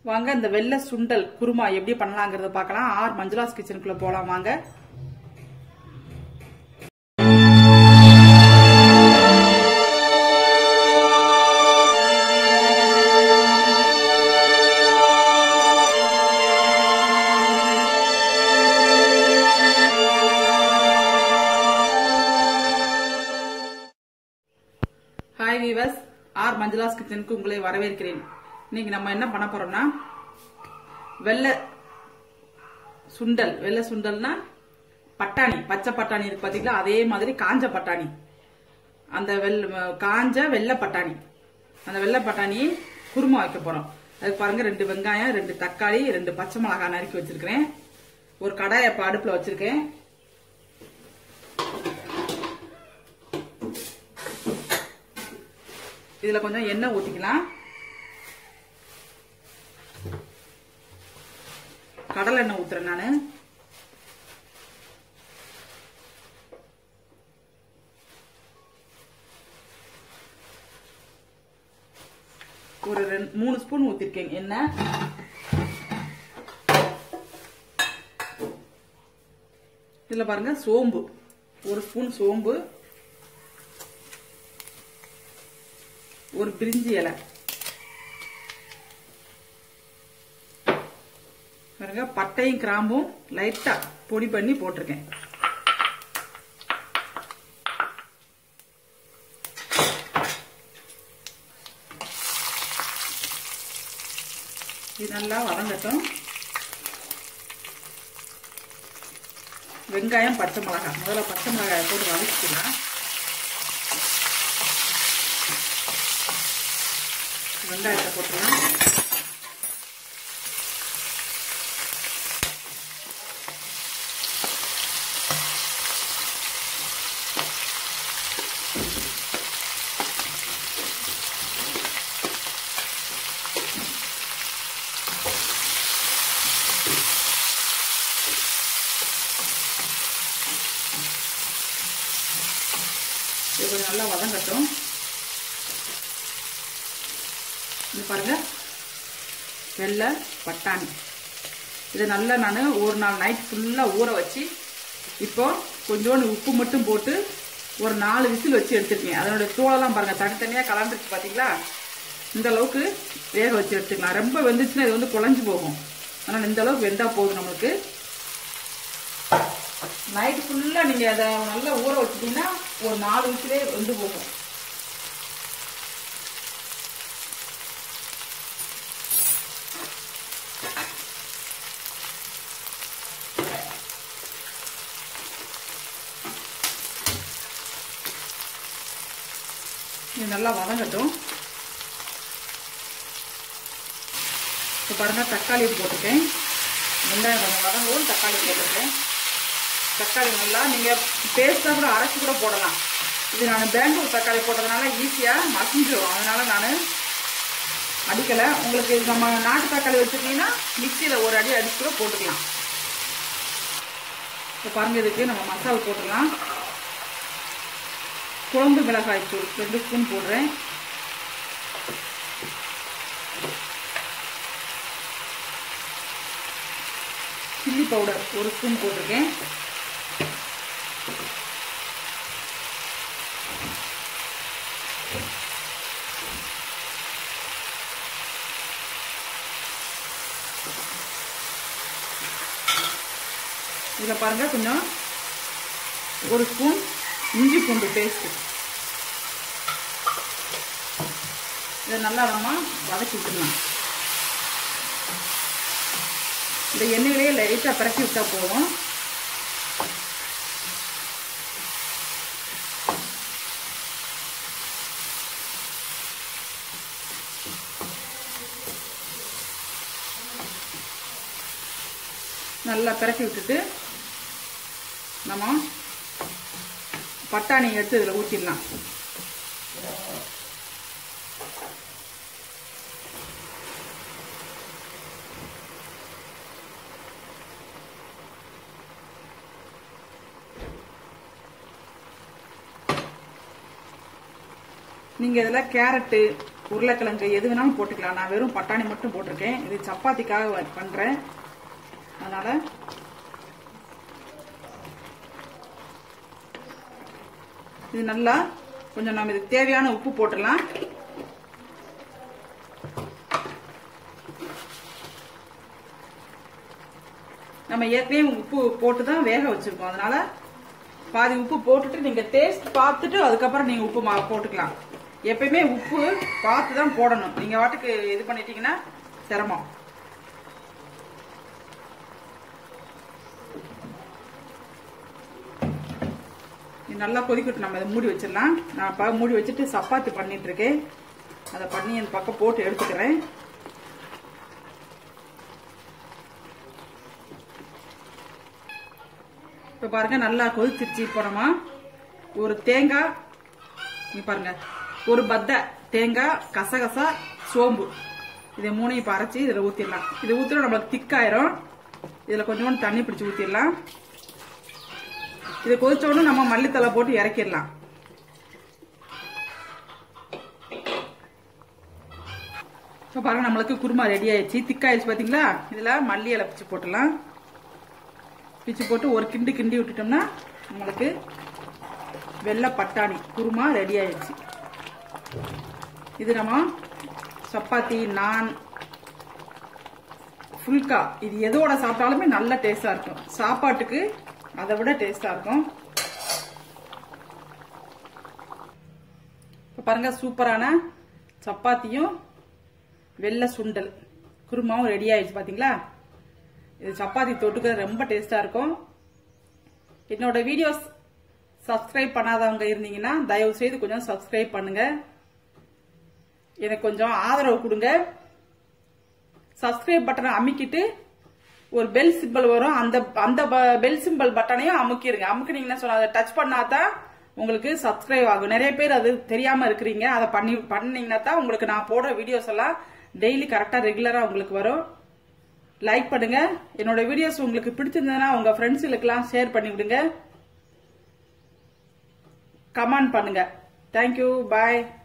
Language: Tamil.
வாங்க இந்த வெள்ளை சுண்டல் குருமா எப்படி பண்ணலாங்கிறத பார்க்கலாம் ஆர் மஞ்சுளாஸ் கிச்சனுக்குள்ள போலாம் வாங்க ஹாய் வீவர்ஸ் ஆர் மஞ்சுளாஸ் கிச்சனுக்கு உங்களை வரவேற்கிறேன் இன்னைக்கு நம்ம என்ன பண்ண போறோம்னா வெள்ளை சுண்டல் வெள்ளை சுண்டல்னா பட்டாணி பச்சை பட்டாணி இருக்கு பாத்தீங்களா அதே மாதிரி காஞ்ச பட்டாணி அந்த வெள்ள காஞ்ச வெள்ளை பட்டாணி அந்த வெள்ளை பட்டாணி குருமா வைக்க போறோம் அதுக்கு பாருங்க ரெண்டு வெங்காயம் ரெண்டு தக்காளி ரெண்டு பச்சை மிளகாய் நறுக்கி வச்சிருக்கிறேன் ஒரு கடாயை இப்ப அடுப்புல வச்சிருக்கேன் இதுல கொஞ்சம் எண்ணெய் ஊத்திக்கலாம் கடலை எண்ணெய் ஊத்துறேன் நானு ஒரு ரெண்டு மூணு ஸ்பூன் ஊத்திருக்கேன் எண்ணெய் இதுல பாருங்க சோம்பு ஒரு ஸ்பூன் சோம்பு ஒரு பிரிஞ்சி இலை பாருங்க பட்டையும் கிராம்பும் லைட்டா பொடி பண்ணி போட்டிருக்கேன் இது நல்லா வதங்கட்டும் வெங்காயம் பச்சை மிளகாய் முதல்ல பச்சை மிளகாயை போட்டு வதக்கிக்கலாம் வெங்காயத்தை போட்டுக்கலாம் இது கொஞ்சம் நல்லா வதங்கட்டும் இது பாருங்க வெள்ளை பட்டாணி இதை நல்லா நான் ஒரு நாள் நைட் ஃபுல்லாக ஊற வச்சு இப்போ கொஞ்சோண்டு உப்பு மட்டும் போட்டு ஒரு நாலு விசில் வச்சு எடுத்துருக்கேன் அதனுடைய தோலெல்லாம் பாருங்க தனித்தனியாக கலந்துருச்சு பார்த்தீங்களா இந்த அளவுக்கு வேக வச்சு எடுத்துக்கலாம் ரொம்ப வெந்துச்சுன்னா இது வந்து குழஞ்சு போகும் அதனால் இந்த அளவுக்கு வெந்தா போதும் நம்மளுக்கு நைட் ஃபுல்லாக நீங்கள் அதை நல்லா ஊற வச்சுட்டீங்கன்னா ஒரு நாலு விசிலே வெந்து போகும் இது நல்லா வதங்கட்டும் இப்போ பாருங்க தக்காளி போட்டுட்டேன் வெங்காயம் கொஞ்சம் வதங்கவும் தக்காளி போட்டுருக்கேன் தக்காளி நல்லா நீங்கள் பேஸ்ட்டாக கூட அரைச்சி கூட போடலாம் இது நான் பெங்களூர் தக்காளி போட்டதுனால ஈஸியாக மசிஞ்சிடும் அதனால நான் அடிக்கலை உங்களுக்கு இது நம்ம நாட்டு தக்காளி வச்சுருக்கீங்கன்னா மிக்சியில் ஒரு அடி அடிச்சு கூட போட்டுக்கலாம் இப்போ பாருங்க இதுக்கு நம்ம மசாலா போட்டுக்கலாம் குழம்பு மிளகாய் தூள் ரெண்டு ஸ்பூன் போடுறேன் சில்லி பவுடர் ஒரு ஸ்பூன் போட்டிருக்கேன் இதில் பாருங்க கொஞ்சம் ஒரு ஸ்பூன் இஞ்சி பூண்டு பேஸ்ட் இதை நல்லா நம்ம வதக்கி விட்டுடலாம் இந்த எண்ணெயிலேயே லைட்டாக பிரட்டி விட்டா போதும் நல்லா பிரட்டி விட்டுட்டு நம்ம பட்டாணி எடுத்து இதில் ஊற்றிடலாம் நீங்க இதுல கேரட்டு உருளைக்கிழங்கு எது வேணாலும் போட்டுக்கலாம் நான் வெறும் பட்டாணி மட்டும் போட்டிருக்கேன் இது சப்பாத்திக்காக வ- பண்றேன் அதனால இது நல்லா கொஞ்சம் நம்ம இதுக்கு தேவையான உப்பு போட்டுடலாம் நம்ம ஏற்கனவே உப்பு போட்டு தான் வேக வச்சிருக்கோம் அதனால பாதி உப்பு போட்டுட்டு நீங்க டேஸ்ட் பார்த்துட்டு அதுக்கப்புறம் நீங்க உப்பு மா போட்டுக்கலாம் எப்பயுமே உப்பு பார்த்து தான் போடணும் நீங்க வாட்டுக்கு இது பண்ணிட்டீங்கன்னா சிரமம் இது நல்லா கொதிக்கட்டும் நம்ம இதை மூடி வச்சிடலாம் நான் இப்போ மூடி வச்சுட்டு சப்பாத்தி பண்ணிட்டு இருக்கேன் அதை பண்ணி அந்த பக்கம் போட்டு எடுத்துக்கிறேன் இப்போ பாருங்க நல்லா கொதிச்சிருச்சு இப்போ நம்ம ஒரு தேங்காய் இங்க பாருங்க ஒரு பத்தை தேங்காய் கசகசா சோம்பு இதை மூணையும் இப்போ அரைச்சி இதில் ஊற்றிடலாம் இது ஊற்றினா நம்மளுக்கு திக்காயிரும் இதில் கொஞ்சோண்டு தண்ணி பிடிச்சி ஊற்றிடலாம் இது கொதிச்ச உடனே நம்ம மல்லித்தலை போட்டு இறக்கிடலாம் இப்போ பாருங்க நம்மளுக்கு குருமா ரெடி ஆயிடுச்சு திக்காயிடுச்சு பார்த்தீங்களா இதில் மல்லி இலை பிச்சு போட்டுடலாம் பிச்சு போட்டு ஒரு கிண்டு கிண்டி விட்டுட்டோம்னா நம்மளுக்கு வெள்ளை பட்டாணி குருமா ரெடி ஆயிடுச்சு இது நம்ம சப்பாத்தி நான் ஃபுல்கா இது எதோட சாப்பிட்டாலுமே நல்ல டேஸ்டா இருக்கும் சாப்பாட்டுக்கு அதை விட டேஸ்டா இருக்கும் இப்போ பாருங்க சூப்பரான சப்பாத்தியும் வெள்ளை சுண்டல் குருமாவும் ரெடி ஆயிடுச்சு பாத்தீங்களா இது சப்பாத்தி தொட்டுக்க ரொம்ப டேஸ்டா இருக்கும் என்னோட வீடியோஸ் சப்ஸ்கிரைப் பண்ணாதவங்க இருந்தீங்கன்னா தயவு செய்து கொஞ்சம் சப்ஸ்கிரைப் பண்ணுங்க எனக்கு கொஞ்சம் ஆதரவு கொடுங்க சப்ஸ்கிரைப் பட்டனை அமுக்கிட்டு ஒரு பெல் சிம்பிள் வரும் அந்த அந்த பெல் சிம்பிள் பட்டனையும் அமுக்கிருங்க அமுக்குனீங்கன்னா சொன்ன அதை டச் பண்ணாதான் உங்களுக்கு சப்ஸ்கிரைப் ஆகும் நிறைய பேர் அது தெரியாம இருக்கிறீங்க அதை பண்ணி பண்ணீங்கன்னா தான் உங்களுக்கு நான் போடுற வீடியோஸ் எல்லாம் டெய்லி கரெக்டா ரெகுலரா உங்களுக்கு வரும் லைக் பண்ணுங்க என்னோட வீடியோஸ் உங்களுக்கு பிடிச்சிருந்ததுன்னா உங்க ஃப்ரெண்ட்ஸுகளுக்கெல்லாம் ஷேர் பண்ணி விடுங்க கமெண்ட் பண்ணுங்க தேங்க்யூ பாய்